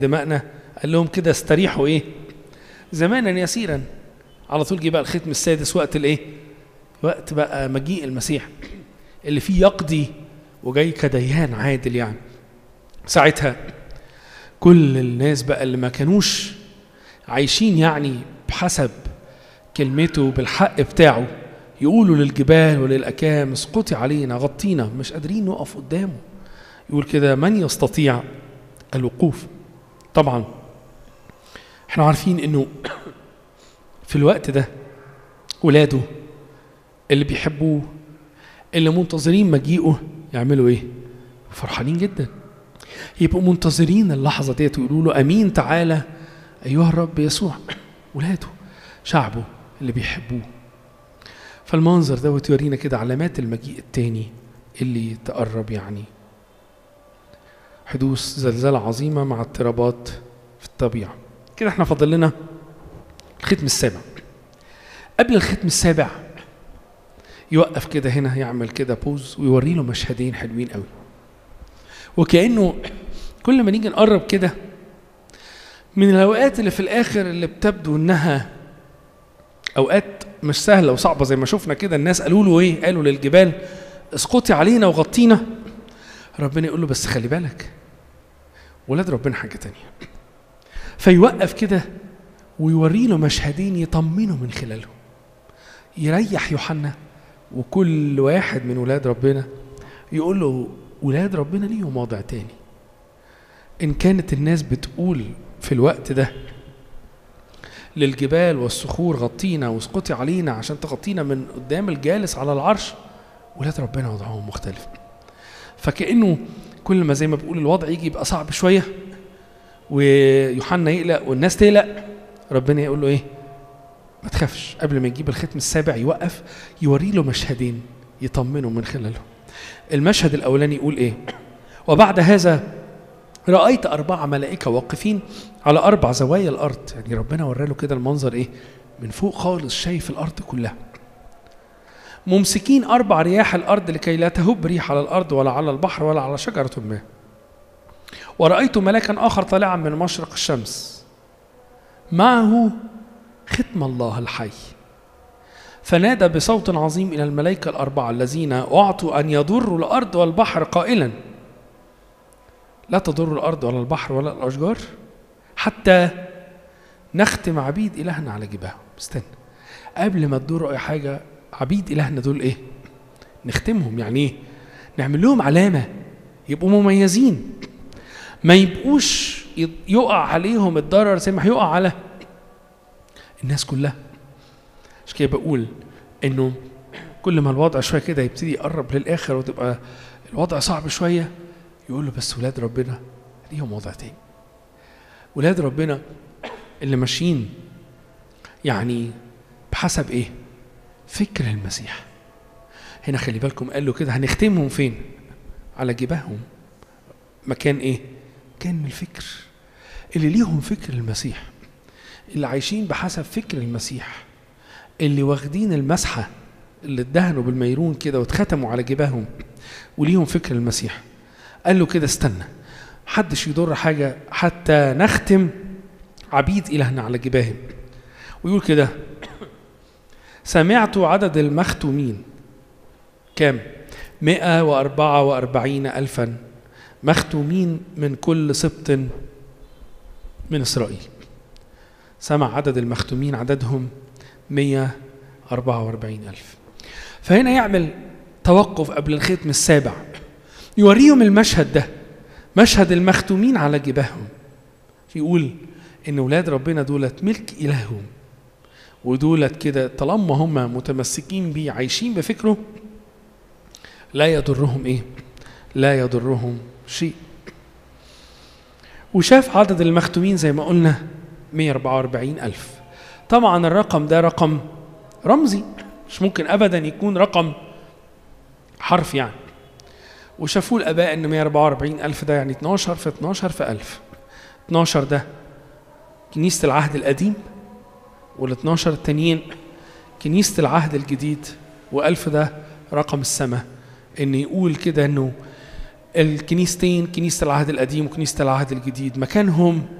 دماءنا قال لهم كده استريحوا ايه زمانا يسيرا على طول جه بقى الختم السادس وقت الايه وقت بقى مجيء المسيح اللي فيه يقضي وجاي كديان عادل يعني ساعتها كل الناس بقى اللي ما كانوش عايشين يعني بحسب كلمته بالحق بتاعه يقولوا للجبال وللأكام اسقطي علينا غطينا مش قادرين نقف قدامه يقول كده من يستطيع الوقوف طبعا احنا عارفين انه في الوقت ده ولاده اللي بيحبوه اللي منتظرين مجيئه يعملوا ايه فرحانين جدا يبقوا منتظرين اللحظة ديت ويقولوا له أمين تعالى أيها الرب يسوع ولاده شعبه اللي بيحبوه فالمنظر دوت يورينا كده علامات المجيء التاني اللي تقرب يعني حدوث زلزال عظيمة مع اضطرابات في الطبيعة كده احنا فاضل لنا الختم السابع قبل الختم السابع يوقف كده هنا يعمل كده بوز ويوري له مشهدين حلوين قوي وكأنه كل ما نيجي نقرب كده من الأوقات اللي في الآخر اللي بتبدو إنها أوقات مش سهلة وصعبة زي ما شفنا كده الناس قالوا له إيه؟ قالوا للجبال اسقطي علينا وغطينا ربنا يقول له بس خلي بالك ولاد ربنا حاجة تانية فيوقف كده ويوري له مشهدين يطمنه من خلالهم يريح يوحنا وكل واحد من ولاد ربنا يقول له ولاد ربنا ليهم وضع تاني إن كانت الناس بتقول في الوقت ده للجبال والصخور غطينا واسقطي علينا عشان تغطينا من قدام الجالس على العرش ولاد ربنا وضعهم مختلف فكأنه كل ما زي ما بقول الوضع يجي يبقى صعب شوية ويوحنا يقلق والناس تقلق ربنا يقول له ايه ما تخافش قبل ما يجيب الختم السابع يوقف يوري له مشهدين يطمنه من خلالهم المشهد الأولاني يقول إيه وبعد هذا رأيت أربعة ملائكة واقفين على أربع زوايا الأرض يعني ربنا وراله كده المنظر إيه من فوق خالص شايف الأرض كلها ممسكين أربع رياح الأرض لكي لا تهب ريح على الأرض ولا على البحر ولا على شجرة ما ورأيت ملاكا آخر طالعا من مشرق الشمس معه ختم الله الحي فنادى بصوت عظيم إلى الملائكة الأربعة الذين أعطوا أن يضروا الأرض والبحر قائلا لا تضر الأرض ولا البحر ولا الأشجار حتى نختم عبيد إلهنا على جباههم استنى قبل ما تدوروا أي حاجة عبيد إلهنا دول إيه نختمهم يعني إيه نعمل لهم علامة يبقوا مميزين ما يبقوش يقع عليهم الضرر زي ما هيقع على الناس كلها عشان كده بقول انه كل ما الوضع شويه كده يبتدي يقرب للاخر وتبقى الوضع صعب شويه يقول له بس ولاد ربنا ليهم وضع تاني ولاد ربنا اللي ماشيين يعني بحسب ايه فكر المسيح هنا خلي بالكم قال له كده هنختمهم فين على جباههم مكان ايه كان من الفكر اللي ليهم فكر المسيح اللي عايشين بحسب فكر المسيح اللي واخدين المسحة اللي اتدهنوا بالميرون كده واتختموا على جباههم وليهم فكر المسيح قال له كده استنى محدش يضر حاجة حتى نختم عبيد إلهنا على جباههم ويقول كده سمعت عدد المختومين كام مئة وأربعة وأربعين ألفا مختومين من كل سبط من إسرائيل سمع عدد المختومين عددهم 144 ألف فهنا يعمل توقف قبل الختم السابع يوريهم المشهد ده مشهد المختومين على جباههم يقول ان ولاد ربنا دولت ملك الههم ودولت كده طالما هم متمسكين بيه عايشين بفكره لا يضرهم ايه لا يضرهم شيء وشاف عدد المختومين زي ما قلنا 144 ألف طبعا الرقم ده رقم رمزي مش ممكن ابدا يكون رقم حرف يعني وشافوه الاباء ان 144 الف ده يعني 12 في 12 في 1000 12 ده كنيسه العهد القديم وال 12 التانيين كنيسه العهد الجديد و1000 ده رقم السماء ان يقول كده انه الكنيستين كنيسة العهد القديم وكنيسة العهد الجديد مكانهم